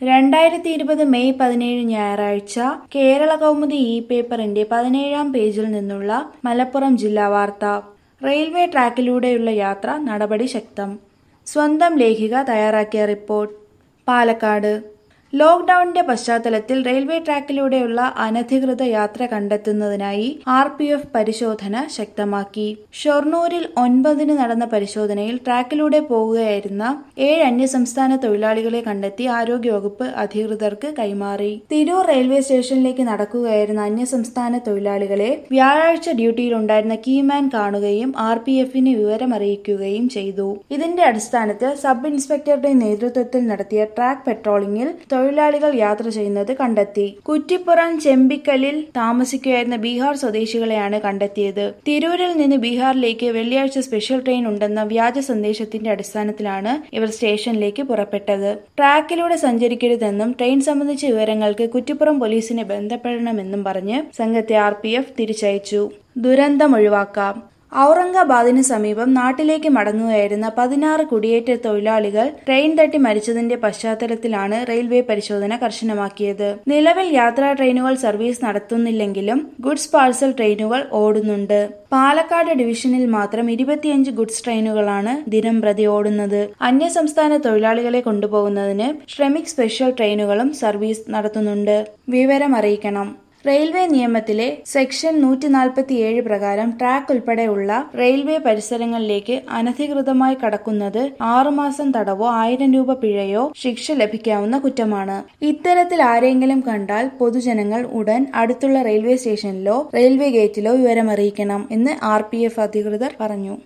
രണ്ടായിരത്തി ഇരുപത് മെയ് പതിനേഴ് ഞായറാഴ്ച കേരള കൗമുദി ഇ പേപ്പറിന്റെ പതിനേഴാം പേജിൽ നിന്നുള്ള മലപ്പുറം ജില്ലാ വാർത്ത റെയിൽവേ ട്രാക്കിലൂടെയുള്ള യാത്ര നടപടി ശക്തം സ്വന്തം ലേഖിക തയ്യാറാക്കിയ റിപ്പോർട്ട് പാലക്കാട് ലോക്ഡൌണിന്റെ പശ്ചാത്തലത്തിൽ റെയിൽവേ ട്രാക്കിലൂടെയുള്ള അനധികൃത യാത്ര കണ്ടെത്തുന്നതിനായി ആർ പി എഫ് പരിശോധന ശക്തമാക്കി ഷൊർണൂരിൽ ഒൻപതിന് നടന്ന പരിശോധനയിൽ ട്രാക്കിലൂടെ പോകുകയായിരുന്ന ഏഴ് അന്യസംസ്ഥാന തൊഴിലാളികളെ കണ്ടെത്തി ആരോഗ്യവകുപ്പ് അധികൃതർക്ക് കൈമാറി തിരൂർ റെയിൽവേ സ്റ്റേഷനിലേക്ക് നടക്കുകയായിരുന്ന അന്യസംസ്ഥാന തൊഴിലാളികളെ വ്യാഴാഴ്ച ഡ്യൂട്ടിയിലുണ്ടായിരുന്ന കീമാൻ കാണുകയും ആർ പി എഫിന് വിവരമറിയിക്കുകയും ചെയ്തു ഇതിന്റെ അടിസ്ഥാനത്തിൽ സബ് ഇൻസ്പെക്ടറുടെ നേതൃത്വത്തിൽ നടത്തിയ ട്രാക്ക് പെട്രോളിംഗിൽ തൊഴിലാളികൾ യാത്ര ചെയ്യുന്നത് കണ്ടെത്തി കുറ്റിപ്പുറം ചെമ്പിക്കലിൽ താമസിക്കുകയായിരുന്ന ബീഹാർ സ്വദേശികളെയാണ് കണ്ടെത്തിയത് തിരൂരിൽ നിന്ന് ബീഹാറിലേക്ക് വെള്ളിയാഴ്ച സ്പെഷ്യൽ ട്രെയിൻ ഉണ്ടെന്ന വ്യാജ സന്ദേശത്തിന്റെ അടിസ്ഥാനത്തിലാണ് ഇവർ സ്റ്റേഷനിലേക്ക് പുറപ്പെട്ടത് ട്രാക്കിലൂടെ സഞ്ചരിക്കരുതെന്നും ട്രെയിൻ സംബന്ധിച്ച വിവരങ്ങൾക്ക് കുറ്റിപ്പുറം പോലീസിനെ ബന്ധപ്പെടണമെന്നും പറഞ്ഞ് സംഘത്തെ ആർ തിരിച്ചയച്ചു ദുരന്തം ഒഴിവാക്കാം ഔറംഗാബാദിന് സമീപം നാട്ടിലേക്ക് മടങ്ങുകയായിരുന്ന പതിനാറ് കുടിയേറ്റ തൊഴിലാളികൾ ട്രെയിൻ തട്ടി മരിച്ചതിന്റെ പശ്ചാത്തലത്തിലാണ് റെയിൽവേ പരിശോധന കർശനമാക്കിയത് നിലവിൽ യാത്രാ ട്രെയിനുകൾ സർവീസ് നടത്തുന്നില്ലെങ്കിലും ഗുഡ്സ് പാഴ്സൽ ട്രെയിനുകൾ ഓടുന്നുണ്ട് പാലക്കാട് ഡിവിഷനിൽ മാത്രം ഇരുപത്തിയഞ്ച് ഗുഡ്സ് ട്രെയിനുകളാണ് ദിനം പ്രതി ഓടുന്നത് അന്യസംസ്ഥാന തൊഴിലാളികളെ കൊണ്ടുപോകുന്നതിന് ശ്രമിക് സ്പെഷ്യൽ ട്രെയിനുകളും സർവീസ് നടത്തുന്നുണ്ട് വിവരം അറിയിക്കണം റെയിൽവേ നിയമത്തിലെ സെക്ഷൻ നൂറ്റി നാൽപ്പത്തിയേഴ് പ്രകാരം ട്രാക്ക് ഉൾപ്പെടെയുള്ള റെയിൽവേ പരിസരങ്ങളിലേക്ക് അനധികൃതമായി കടക്കുന്നത് ആറുമാസം തടവോ ആയിരം രൂപ പിഴയോ ശിക്ഷ ലഭിക്കാവുന്ന കുറ്റമാണ് ഇത്തരത്തിൽ ആരെങ്കിലും കണ്ടാൽ പൊതുജനങ്ങൾ ഉടൻ അടുത്തുള്ള റെയിൽവേ സ്റ്റേഷനിലോ റെയിൽവേ ഗേറ്റിലോ വിവരമറിയിക്കണം എന്ന് ആർ അധികൃതർ പറഞ്ഞു